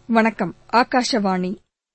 வணக்கம் ஆகாஷவாணி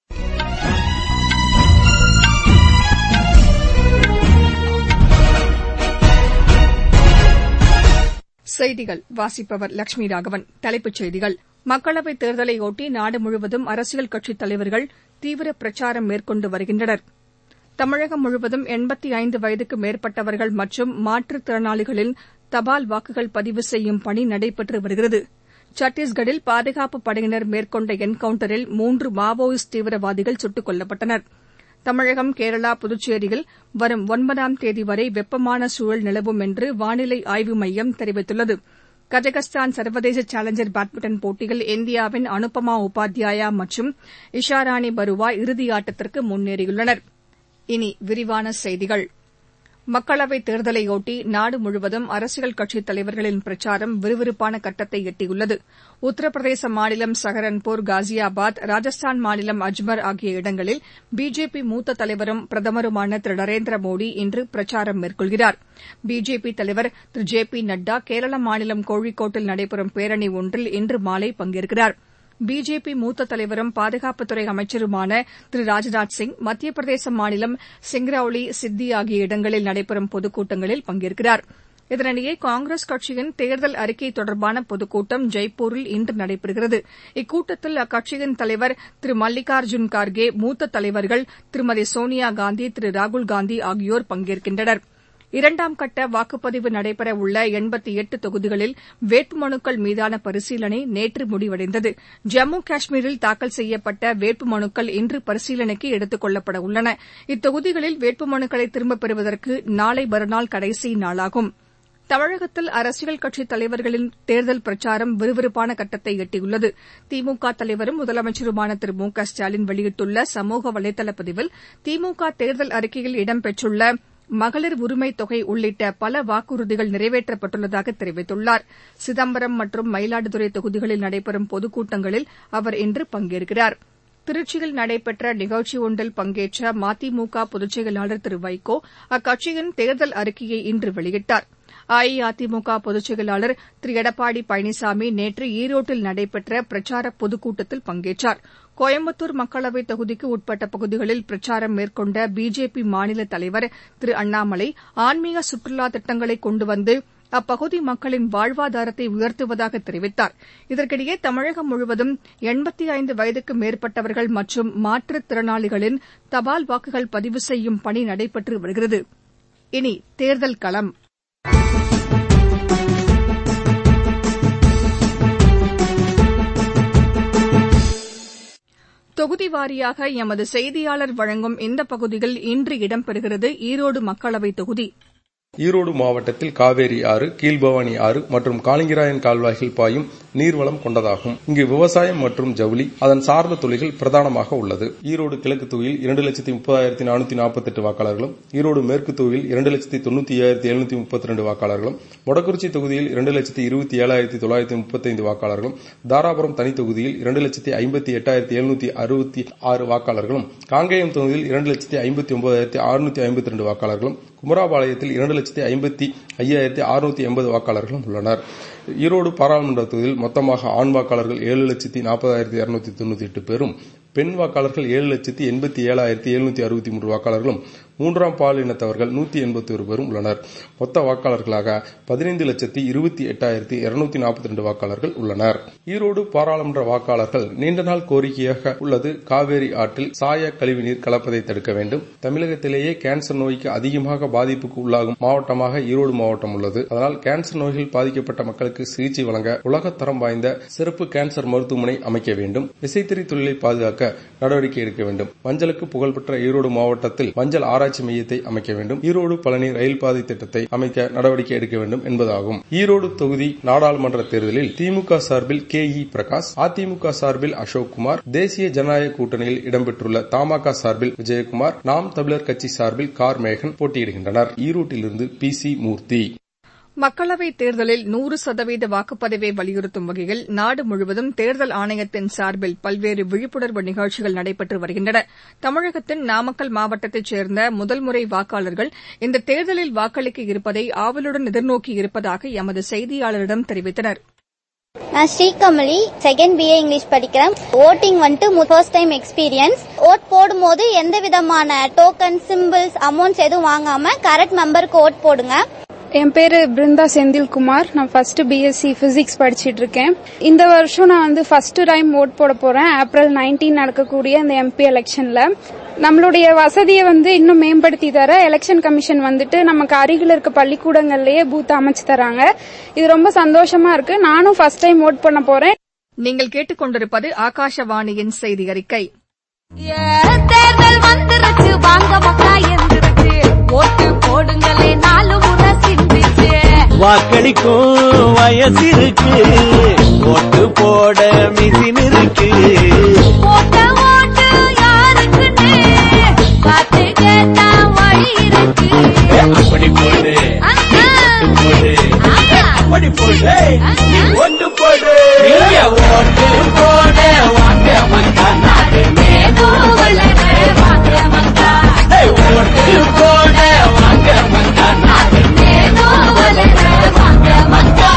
செய்திகள் வாசிப்பவர் லட்சுமி ராகவன் தலைப்புச் செய்திகள் மக்களவைத் தேர்தலையொட்டி நாடு முழுவதும் அரசியல் கட்சித் தலைவர்கள் தீவிர பிரச்சாரம் மேற்கொண்டு வருகின்றனர் தமிழகம் முழுவதும் எண்பத்தைந்து வயதுக்கு மேற்பட்டவர்கள் மற்றும் மாற்றுத் திறனாளிகளின் தபால் வாக்குகள் பதிவு செய்யும் பணி நடைபெற்று வருகிறது சத்தீஸ்கட்டில் பாதுகாப்புப் படையினர் மேற்கொண்ட என்கவுண்டரில் மூன்று மாவோயிஸ்ட் தீவிரவாதிகள் சுட்டுக் கொல்லப்பட்டனர் தமிழகம் கேரளா புதுச்சேரியில் வரும் ஒன்பதாம் தேதி வரை வெப்பமான சூழல் நிலவும் என்று வானிலை ஆய்வு மையம் தெரிவித்துள்ளது கஜகஸ்தான் சர்வதேச சேலஞ்சர் பேட்மிண்டன் போட்டியில் இந்தியாவின் அனுபமா உபாத்யாயா மற்றும் இஷாராணி பருவா இறுதியாட்டத்திற்கு முன்னேறியுள்ளனர் இனி விரிவான செய்திகள் மக்களவைத் தேர்தலையொட்டி நாடு முழுவதும் அரசியல் கட்சித் தலைவர்களின் பிரச்சாரம் விறுவிறுப்பான கட்டத்தை எட்டியுள்ளது உத்தரப்பிரதேச மாநிலம் சஹரன்பூர் காசியாபாத் ராஜஸ்தான் மாநிலம் அஜ்மர் ஆகிய இடங்களில் பிஜேபி மூத்த தலைவரும் பிரதமருமான திரு நரேந்திர மோடி இன்று பிரச்சாரம் மேற்கொள்கிறார் பிஜேபி தலைவர் திரு ஜே பி நட்டா கேரள மாநிலம் கோழிக்கோட்டில் நடைபெறும் பேரணி ஒன்றில் இன்று மாலை பங்கேற்கிறார் பிஜேபி மூத்த தலைவரும் பாதுகாப்புத்துறை அமைச்சருமான திரு ராஜ்நாத் சிங் மத்திய பிரதேச மாநிலம் சிங்ரௌலி சித்தி ஆகிய இடங்களில் நடைபெறும் பொதுக்கூட்டங்களில் பங்கேற்கிறார் இதனிடையே காங்கிரஸ் கட்சியின் தேர்தல் அறிக்கை தொடர்பான பொதுக்கூட்டம் ஜெய்ப்பூரில் இன்று நடைபெறுகிறது இக்கூட்டத்தில் அக்கட்சியின் தலைவர் திரு மல்லிகார்ஜுன் கார்கே மூத்த தலைவர்கள் திருமதி சோனியாகாந்தி திரு ராகுல்காந்தி ஆகியோர் பங்கேற்கின்றனர் இரண்டாம் கட்ட வாக்குப்பதிவு நடைபெறவுள்ள எண்பத்தி எட்டு தொகுதிகளில் வேட்புமனுக்கள் மீதான பரிசீலனை நேற்று முடிவடைந்தது ஜம்மு காஷ்மீரில் தாக்கல் செய்யப்பட்ட வேட்புமனுக்கள் இன்று பரிசீலனைக்கு எடுத்துக் கொள்ளப்பட உள்ளன இத்தொகுதிகளில் வேட்புமனுக்களை திரும்பப் பெறுவதற்கு நாளை மறுநாள் கடைசி நாளாகும் தமிழகத்தில் அரசியல் கட்சித் தலைவர்களின் தேர்தல் பிரச்சாரம் விறுவிறுப்பான கட்டத்தை எட்டியுள்ளது திமுக தலைவரும் முதலமைச்சருமான திரு மு க ஸ்டாலின் வெளியிட்டுள்ள சமூக வலைதள பதிவில் திமுக தேர்தல் அறிக்கையில் இடம்பெற்றுள்ள மகளிர் உரிமைத் தொகை உள்ளிட்ட பல வாக்குறுதிகள் நிறைவேற்றப்பட்டுள்ளதாக தெரிவித்துள்ளார் சிதம்பரம் மற்றும் மயிலாடுதுறை தொகுதிகளில் நடைபெறும் பொதுக்கூட்டங்களில் அவர் இன்று பங்கேற்கிறார் திருச்சியில் நடைபெற்ற நிகழ்ச்சி ஒன்றில் பங்கேற்ற மதிமுக பொதுச் செயலாளர் திரு வைகோ அக்கட்சியின் தேர்தல் அறிக்கையை இன்று வெளியிட்டார் அஇஅதிமுக பொதுச் செயலாளர் திரு எடப்பாடி பழனிசாமி நேற்று ஈரோட்டில் நடைபெற்ற பிரச்சார பொதுக்கூட்டத்தில் பங்கேற்றார் கோயம்புத்தூர் மக்களவைத் தொகுதிக்கு உட்பட்ட பகுதிகளில் பிரச்சாரம் மேற்கொண்ட பிஜேபி மாநில தலைவர் திரு அண்ணாமலை ஆன்மீக சுற்றுலா திட்டங்களை கொண்டு வந்து அப்பகுதி மக்களின் வாழ்வாதாரத்தை உயர்த்துவதாக தெரிவித்தார் இதற்கிடையே தமிழகம் முழுவதும் எண்பத்தைந்து வயதுக்கு மேற்பட்டவர்கள் மற்றும் மாற்றுத் திறனாளிகளின் தபால் வாக்குகள் பதிவு செய்யும் பணி நடைபெற்று வருகிறது இனி தேர்தல் களம் தொகுதி வாரியாக எமது செய்தியாளர் வழங்கும் இந்த பகுதியில் இன்று இடம்பெறுகிறது ஈரோடு மக்களவைத் தொகுதி ஈரோடு மாவட்டத்தில் காவேரி ஆறு கீழ்பவானி ஆறு மற்றும் காலிங்கராயன் கால்வாய்கள் பாயும் நீர்வளம் கொண்டதாகும் இங்கு விவசாயம் மற்றும் ஜவுளி அதன் சார்ந்த தொழில்கள் பிரதானமாக உள்ளது ஈரோடு கிழக்கு தொகுதியில் இரண்டு லட்சத்தி முப்பதாயிரத்தி நானூத்தி நாற்பத்தி எட்டு வாக்காளர்களும் ஈரோடு மேற்கு தொகுதியில் இரண்டு லட்சத்தி தொண்ணூத்தி ஏழாயிரத்தி எழுநூத்தி முப்பத்தி ரெண்டு வாக்காளர்களும் மொடக்குறிச்சி தொகுதியில் இரண்டு லட்சத்தி இருபத்தி ஏழாயிரத்தி தொள்ளாயிரத்தி முப்பத்தைந்து வாக்காளர்களும் தாராபுரம் தனி தொகுதியில் இரண்டு லட்சத்தி ஐம்பத்தி எட்டாயிரத்தி எழுநூத்தி அறுபத்தி ஆறு வாக்காளர்களும் காங்கேயம் தொகுதியில் இரண்டு லட்சத்தி ஐம்பத்தி ஒன்பதாயிரத்தி அறுநூத்தி ஐம்பத்தி ரெண்டு வாக்காளர்களும் குமராபாளையத்தில் இரண்டு லட்சத்தி ஐம்பத்தி ஐயாயிரத்தி அறுநூத்தி எண்பது வாக்காளர்களும் உள்ளனர் ஈரோடு பாராளுமன்ற தொகுதியில் மொத்தமாக ஆண் வாக்காளர்கள் ஏழு லட்சத்தி நாற்பதாயிரத்தி இருநூத்தி தொண்ணூத்தி எட்டு பேரும் பெண் வாக்காளர்கள் ஏழு லட்சத்தி எண்பத்தி ஏழாயிரத்தி எழுநூத்தி அறுபத்தி மூன்று வாக்காளர்களும் மூன்றாம் பாலினத்தவர்கள் நூத்தி எண்பத்தி ஒரு பேரும் உள்ளனர் மொத்த வாக்காளர்களாக பதினைந்து லட்சத்தி இருபத்தி எட்டாயிரத்தி இருநூத்தி நாற்பத்தி ரெண்டு வாக்காளர்கள் உள்ளனர் ஈரோடு பாராளுமன்ற வாக்காளர்கள் நீண்ட நாள் கோரிக்கையாக உள்ளது காவேரி ஆற்றில் சாய கழிவுநீர் கலப்பதை தடுக்க வேண்டும் தமிழகத்திலேயே கேன்சர் நோய்க்கு அதிகமாக பாதிப்புக்கு உள்ளாகும் மாவட்டமாக ஈரோடு மாவட்டம் உள்ளது அதனால் கேன்சர் நோய்கள் பாதிக்கப்பட்ட மக்களுக்கு சிகிச்சை வழங்க உலகத்தரம் வாய்ந்த சிறப்பு கேன்சர் மருத்துவமனை அமைக்க வேண்டும் விசைத்தறி தொழிலை பாதுகாக்க நடவடிக்கை எடுக்க வேண்டும் மஞ்சளுக்கு புகழ்பெற்ற ஈரோடு மாவட்டத்தில் மஞ்சள் ஆராய்ச்சி மையத்தை அமைக்க வேண்டும் ஈரோடு பழனி ரயில் பாதை திட்டத்தை அமைக்க நடவடிக்கை எடுக்க வேண்டும் என்பதாகும் ஈரோடு தொகுதி நாடாளுமன்ற தேர்தலில் திமுக சார்பில் கே இ பிரகாஷ் அதிமுக சார்பில் அசோக் குமார் தேசிய ஜனநாயக கூட்டணியில் இடம்பெற்றுள்ள தமாக சார்பில் விஜயகுமார் நாம் தமிழர் கட்சி சார்பில் கார் மேகன் போட்டியிடுகின்றனர் ஈரோட்டிலிருந்து பி சி மூர்த்தி மக்களவைத் தேர்தலில் நூறு சதவீத வாக்குப்பதிவை வலியுறுத்தும் வகையில் நாடு முழுவதும் தேர்தல் ஆணையத்தின் சார்பில் பல்வேறு விழிப்புணர்வு நிகழ்ச்சிகள் நடைபெற்று வருகின்றன தமிழகத்தின் நாமக்கல் மாவட்டத்தைச் சேர்ந்த முதல் முறை வாக்காளர்கள் இந்த தேர்தலில் வாக்களிக்க இருப்பதை ஆவலுடன் எதிர்நோக்கி இருப்பதாக எமது செய்தியாளரிடம் தெரிவித்தனா் நான் ஸ்ரீகமலி செகண்ட் பிஏ இங்கிலீஷ் படிக்கிறேன் ஓட்டிங் வந்துட்டு ஃபர்ஸ்ட் டைம் எக்ஸ்பீரியன்ஸ் ஓட் போடும்போது எந்த விதமான டோக்கன் சிம்பிள்ஸ் அமௌண்ட்ஸ் எதுவும் வாங்காம கரெக்ட் மெம்பருக்கு ஓட் போடுங்க என் பேரு பிருந்தா செந்தில்குமார் நான் ஃபர்ஸ்ட் பிஎஸ்சி பிசிக்ஸ் படிச்சிட்டு இருக்கேன் இந்த வருஷம் நான் வந்து ஃபர்ஸ்ட் டைம் ஓட் போட போறேன் ஏப்ரல் நைன்டீன் நடக்கக்கூடிய இந்த எம்பி எலெக்ஷன்ல நம்மளுடைய வசதியை வந்து இன்னும் மேம்படுத்தி தர எலெக்ஷன் கமிஷன் வந்துட்டு நமக்கு அருகில் இருக்க பள்ளிக்கூடங்கள்லயே பூத் அமைச்சு தராங்க இது ரொம்ப சந்தோஷமா இருக்கு நானும் ஃபர்ஸ்ட் டைம் ஓட் பண்ண போறேன் நீங்கள் கேட்டுக்கொண்டிருப்பது ஆகாஷவாணியின் செய்தி அறிக்கை தேர்தல் வந்துருச்சு வாங்க மக்கா எந்திருச்சு ஓட்டு போடுங்களே நாலு முறை சிந்திச்சு வாக்களிக்கும் வயசு இருக்கு ஓட்டு போட மிசின் இருக்கு போட்ட ஓட்டு யாருக்குன்னு பார்த்து கேட்டா வழி இருக்கு அப்படி போடு அண்ணா, போடு ஆமா. அப்படி போடு நீ ஓட்டு போடு நீங்க ஓட்டு போட வாங்க மக்கா நாடு ஏதோ வளர வாங்க மக்கா ஏய், ஓட்டு போட வாங்க மக்கா நாடு ஏதோ வளர வாங்க மக்கா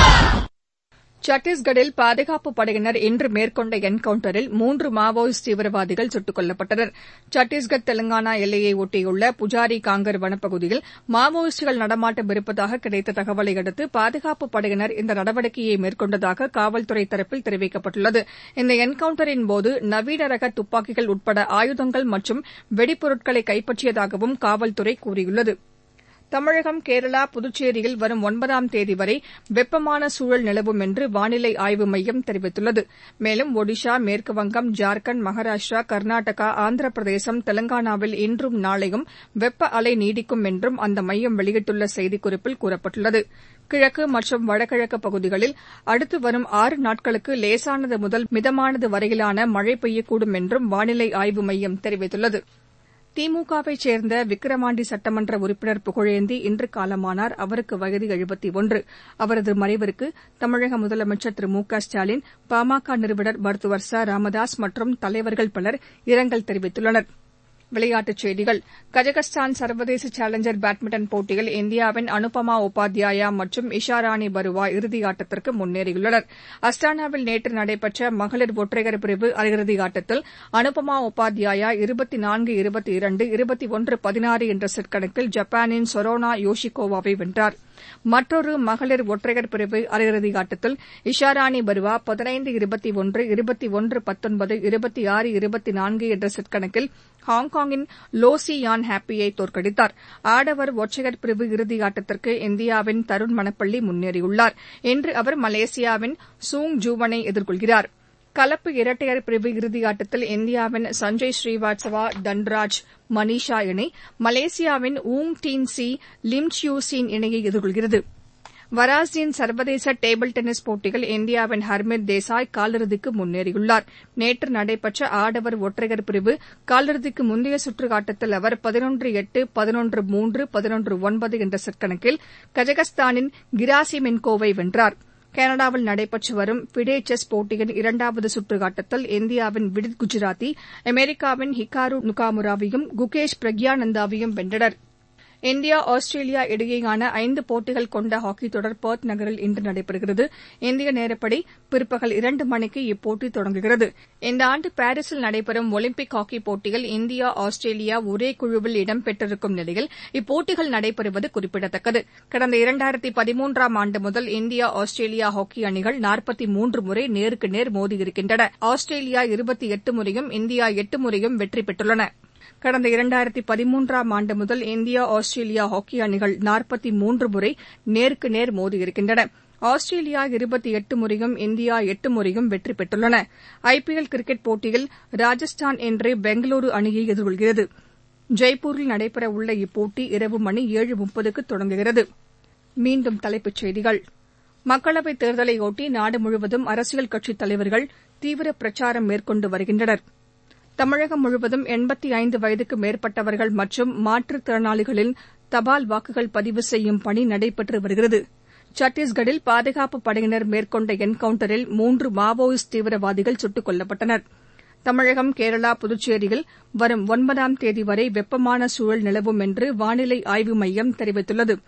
சத்தீஸ்கரில் பாதுகாப்பு படையினர் இன்று மேற்கொண்ட என்கவுண்டரில் மூன்று மாவோயிஸ்ட் தீவிரவாதிகள் சுட்டுக் கொல்லப்பட்டனர் சத்தீஸ்கர் தெலங்கானா எல்லையை ஒட்டியுள்ள புஜாரி காங்கர் வனப்பகுதியில் மாவோயிஸ்டுகள் நடமாட்டம் இருப்பதாக கிடைத்த தகவலை அடுத்து பாதுகாப்பு படையினர் இந்த நடவடிக்கையை மேற்கொண்டதாக காவல்துறை தரப்பில் தெரிவிக்கப்பட்டுள்ளது இந்த என்கவுண்டரின் போது நவீன ரக துப்பாக்கிகள் உட்பட ஆயுதங்கள் மற்றும் வெடிபொருட்களை கைப்பற்றியதாகவும் காவல்துறை கூறியுள்ளது தமிழகம் கேரளா புதுச்சேரியில் வரும் ஒன்பதாம் தேதி வரை வெப்பமான சூழல் நிலவும் என்று வானிலை ஆய்வு மையம் தெரிவித்துள்ளது மேலும் ஒடிஷா மேற்குவங்கம் ஜார்க்கண்ட் மகாராஷ்டிரா கர்நாடகா ஆந்திர பிரதேசம் தெலங்கானாவில் இன்றும் நாளையும் வெப்ப அலை நீடிக்கும் என்றும் அந்த மையம் வெளியிட்டுள்ள செய்திக்குறிப்பில் கூறப்பட்டுள்ளது கிழக்கு மற்றும் வடகிழக்கு பகுதிகளில் அடுத்து வரும் ஆறு நாட்களுக்கு லேசானது முதல் மிதமானது வரையிலான மழை பெய்யக்கூடும் என்றும் வானிலை ஆய்வு மையம் தெரிவித்துள்ளது திமுகவைச் சேர்ந்த விக்கிரவாண்டி சட்டமன்ற உறுப்பினர் புகழேந்தி இன்று காலமானார் அவருக்கு வயது எழுபத்தி ஒன்று அவரது மறைவிற்கு தமிழக முதலமைச்சர் திரு மு க ஸ்டாலின் பாமக நிறுவனர் மருத்துவர் ச ராமதாஸ் மற்றும் தலைவர்கள் பலர் இரங்கல் தெரிவித்துள்ளனர் விளையாட்டுச் செய்திகள் கஜகஸ்தான் சர்வதேச சேலஞ்சர் பேட்மிண்டன் போட்டியில் இந்தியாவின் அனுபமா உபாத்யாயா மற்றும் இஷாராணி பருவா இறுதியாட்டத்திற்கு முன்னேறியுள்ளனர் அஸ்தானாவில் நேற்று நடைபெற்ற மகளிர் ஒற்றையர் பிரிவு அரையிறுதி ஆட்டத்தில் அனுபமா உபாத்யாயா இருபத்தி நான்கு இருபத்தி இரண்டு இருபத்தி ஒன்று பதினாறு என்ற செட் கணக்கில் ஜப்பானின் சொரோனா யோஷிகோவாவை வென்றார் மற்றொரு மகளிர் ஒற்றையர் பிரிவு அரையிறுதி ஆட்டத்தில் இஷாராணி பருவா பதினைந்து இருபத்தி ஒன்று இருபத்தி ஒன்று பத்தொன்பது இருபத்தி ஆறு இருபத்தி நான்கு என்ற செட் கணக்கில் ஹாங்காங்கின் லோ சி யான் ஹாப்பியை தோற்கடித்தார் ஆடவர் ஒற்றையர் பிரிவு இறுதி ஆட்டத்திற்கு இந்தியாவின் தருண் மணப்பள்ளி முன்னேறியுள்ளார் இன்று அவர் மலேசியாவின் சூங் ஜூவனை எதிர்கொள்கிறார் கலப்பு இரட்டையர் பிரிவு இறுதியாட்டத்தில் இந்தியாவின் சஞ்சய் ஸ்ரீவாத்சவா தன்ராஜ் மனிஷா இணை மலேசியாவின் ஊங் டீன் சி லிம் சியூ சீன் இணையை எதிர்கொள்கிறது வராசியின் சர்வதேச டேபிள் டென்னிஸ் போட்டியில் இந்தியாவின் ஹர்மித் தேசாய் காலிறுதிக்கு முன்னேறியுள்ளார் நேற்று நடைபெற்ற ஆடவர் ஒற்றையர் பிரிவு காலிறுதிக்கு முந்தைய சுற்று ஆட்டத்தில் அவர் பதினொன்று எட்டு பதினொன்று மூன்று பதினொன்று ஒன்பது என்ற செட் கணக்கில் கஜகஸ்தானின் கிராசிமென்கோவை வென்றார் கனடாவில் நடைபெற்று வரும் ஃபிடே செஸ் போட்டியின் இரண்டாவது சுற்று ஆட்டத்தில் இந்தியாவின் விடித் குஜராத்தி அமெரிக்காவின் ஹிகாரு நுகாமுராவையும் குகேஷ் பிரக்யானந்தாவையும் வென்றனர் இந்தியா ஆஸ்திரேலியா இடையேயான ஐந்து போட்டிகள் கொண்ட ஹாக்கித் தொடர் பெர்த் நகரில் இன்று நடைபெறுகிறது இந்திய நேரப்படி பிற்பகல் இரண்டு மணிக்கு இப்போட்டி தொடங்குகிறது இந்த ஆண்டு பாரீசில் நடைபெறும் ஒலிம்பிக் ஹாக்கி போட்டியில் இந்தியா ஆஸ்திரேலியா ஒரே குழுவில் இடம்பெற்றிருக்கும் நிலையில் இப்போட்டிகள் நடைபெறுவது குறிப்பிடத்தக்கது கடந்த இரண்டாயிரத்தி பதிமூன்றாம் ஆண்டு முதல் இந்தியா ஆஸ்திரேலியா ஹாக்கி அணிகள் நாற்பத்தி மூன்று முறை நேருக்கு நேர் மோதியிருக்கின்றன ஆஸ்திரேலியா இருபத்தி எட்டு முறையும் இந்தியா எட்டு முறையும் வெற்றி பெற்றுள்ளன கடந்த இரண்டாயிரத்தி பதிமூன்றாம் ஆண்டு முதல் இந்தியா ஆஸ்திரேலியா ஹாக்கி அணிகள் நாற்பத்தி மூன்று முறை நேருக்கு நேர் மோதியிருக்கின்றன ஆஸ்திரேலியா இருபத்தி எட்டு முறையும் இந்தியா எட்டு முறையும் வெற்றி பெற்றுள்ளன ஐபிஎல் கிரிக்கெட் போட்டியில் ராஜஸ்தான் இன்று பெங்களூரு அணியை எதிர்கொள்கிறது ஜெய்ப்பூரில் நடைபெறவுள்ள இப்போட்டி இரவு மணி ஏழு முப்பதுக்கு தொடங்குகிறது மீண்டும் தலைப்புச் செய்திகள் மக்களவைத் தேர்தலையொட்டி நாடு முழுவதும் அரசியல் கட்சித் தலைவர்கள் தீவிர பிரச்சாரம் மேற்கொண்டு வருகின்றனர் தமிழகம் முழுவதும் எண்பத்தி ஐந்து வயதுக்கு மேற்பட்டவர்கள் மற்றும் மாற்றுத் திறனாளிகளின் தபால் வாக்குகள் பதிவு செய்யும் பணி நடைபெற்று வருகிறது சத்தீஸ்கரில் பாதுகாப்பு படையினர் மேற்கொண்ட என்கவுண்டரில் மூன்று மாவோயிஸ்ட் தீவிரவாதிகள் சுட்டுக் கொல்லப்பட்டனர் தமிழகம் கேரளா புதுச்சேரியில் வரும் ஒன்பதாம் தேதி வரை வெப்பமான சூழல் நிலவும் என்று வானிலை ஆய்வு மையம் தெரிவித்துள்ளது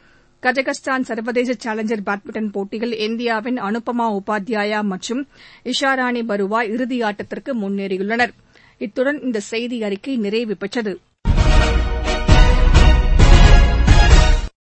கஜகஸ்தான் சர்வதேச சேலஞ்சர் பேட்மிண்டன் போட்டியில் இந்தியாவின் அனுபமா உபாத்யாயா மற்றும் இஷாராணி பருவா இறுதியாட்டத்திற்கு முன்னேறியுள்ளனர் இத்துடன் இந்த செய்தி அறிக்கை நிறைவு பெற்றது